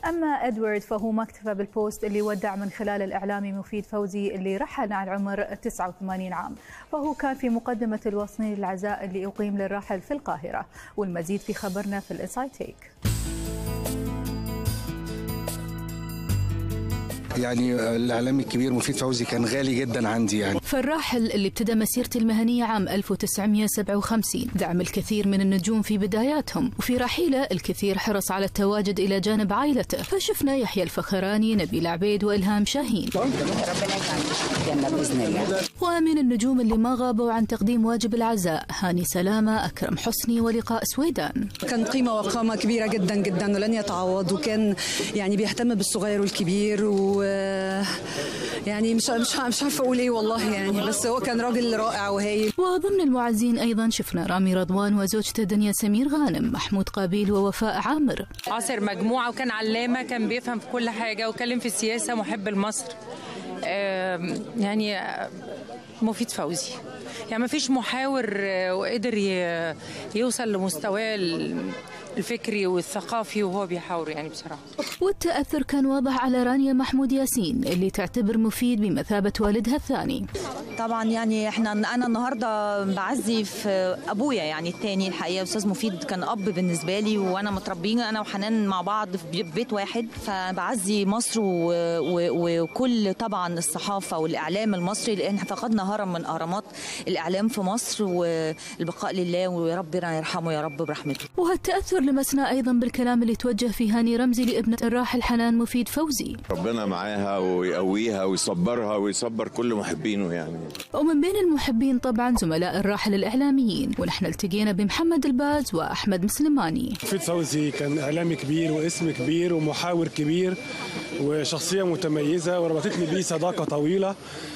أما إدوارد فهو ما اكتفى بالبوست اللي ودع من خلال الإعلامي مفيد فوزي اللي رحل عن عمر 89 عام فهو كان في مقدمة الوصني للعزاء اللي أقيم للراحل في القاهرة والمزيد في خبرنا في الإنسايد تيك يعني الاعلامي الكبير مفيد فوزي كان غالي جدا عندي يعني فالراحل اللي ابتدى مسيرته المهنية عام 1957 دعم الكثير من النجوم في بداياتهم وفي رحيله الكثير حرص على التواجد إلى جانب عائلته فشفنا يحيى الفخراني نبيل عبيد وإلهام شاهين ومن النجوم اللي ما غابوا عن تقديم واجب العزاء هاني سلامة أكرم حسني ولقاء سويدان كان قيمة وقامة كبيرة جدا جدا ولن يتعوض وكان يعني بيهتم بالصغير والكبير و يعني مش مش مش عارفه اقول ايه والله يعني بس هو كان راجل رائع وهايل وضمن المعزين ايضا شفنا رامي رضوان وزوجته دنيا سمير غانم محمود قابيل ووفاء عامر عاصر مجموعه وكان علامه كان بيفهم في كل حاجه وكلم في السياسه محب لمصر يعني مفيد فوزي يعني ما فيش محاور وقدر يوصل لمستواه الفكري والثقافي وهو بيحاور يعني بصراحه والتاثر كان واضح على رانيا محمود ياسين اللي تعتبر مفيد بمثابه والدها الثاني طبعا يعني احنا انا النهارده بعزي في ابويا يعني الثاني الحقيقه استاذ مفيد كان اب بالنسبه لي وانا متربيين انا وحنان مع بعض في بيت واحد فبعزي مصر وكل طبعا الصحافه والاعلام المصري لان فقدنا هرم من اهرامات الاعلام في مصر والبقاء لله ويا ربنا يرحمه يا رب برحمته وهالتاثر لمسنا ايضا بالكلام اللي توجه في هاني رمزي لابنه الراحل حنان مفيد فوزي ربنا معاها ويقويها ويصبرها ويصبر كل محبينه يعني ومن بين المحبين طبعا زملاء الراحل الاعلاميين ونحن التقينا بمحمد الباز واحمد مسلماني مفيد فوزي كان اعلامي كبير واسم كبير ومحاور كبير وشخصيه متميزه وربطتني بيه صداقه طويله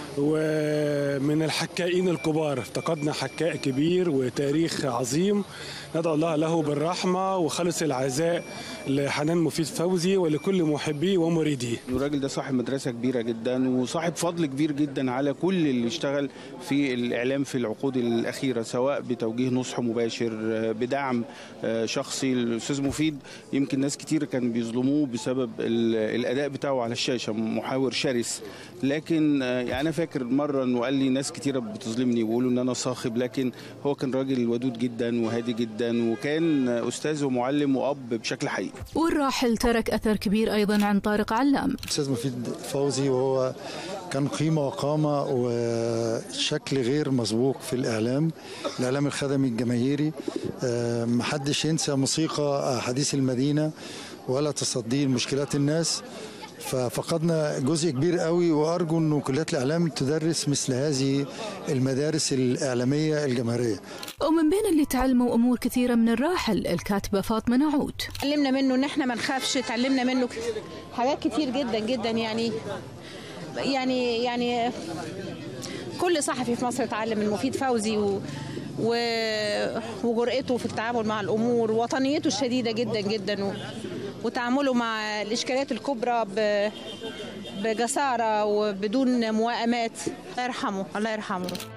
ومن الحكائين الكبار افتقدنا حكاء كبير وتاريخ عظيم ندعو الله له بالرحمة وخلص العزاء لحنان مفيد فوزي ولكل محبيه ومريديه الراجل ده صاحب مدرسة كبيرة جدا وصاحب فضل كبير جدا على كل اللي اشتغل في الإعلام في العقود الأخيرة سواء بتوجيه نصح مباشر بدعم شخصي الأستاذ مفيد يمكن ناس كتير كان بيظلموه بسبب الأداء بتاعه على الشاشة محاور شرس لكن يعني أنا فاكر مرة إنه قال لي ناس كتيرة بتظلمني ويقولوا إن أنا صاخب لكن هو كان راجل ودود جدا وهادي جدا وكان أستاذ ومعلم وأب بشكل حقيقي والراحل ترك أثر كبير أيضا عن طارق علام أستاذ مفيد فوزي وهو كان قيمة وقامة وشكل غير مسبوق في الإعلام الإعلام الخدمي الجماهيري محدش ينسى موسيقى حديث المدينة ولا تصدي لمشكلات الناس ففقدنا جزء كبير قوي وارجو انه كليات الاعلام تدرس مثل هذه المدارس الاعلاميه الجماهيريه. ومن بين اللي تعلموا امور كثيره من الراحل الكاتبه فاطمه نعود. علمنا منه ان احنا ما نخافش، تعلمنا منه حاجات كتير جدا جدا يعني يعني يعني كل صحفي في مصر اتعلم من مفيد فوزي و و... وجرأته في التعامل مع الامور وطنيته الشديده جدا جدا و... وتعامله مع الاشكاليات الكبرى ب... بجساره وبدون موائمات الله يرحمه الله يرحمه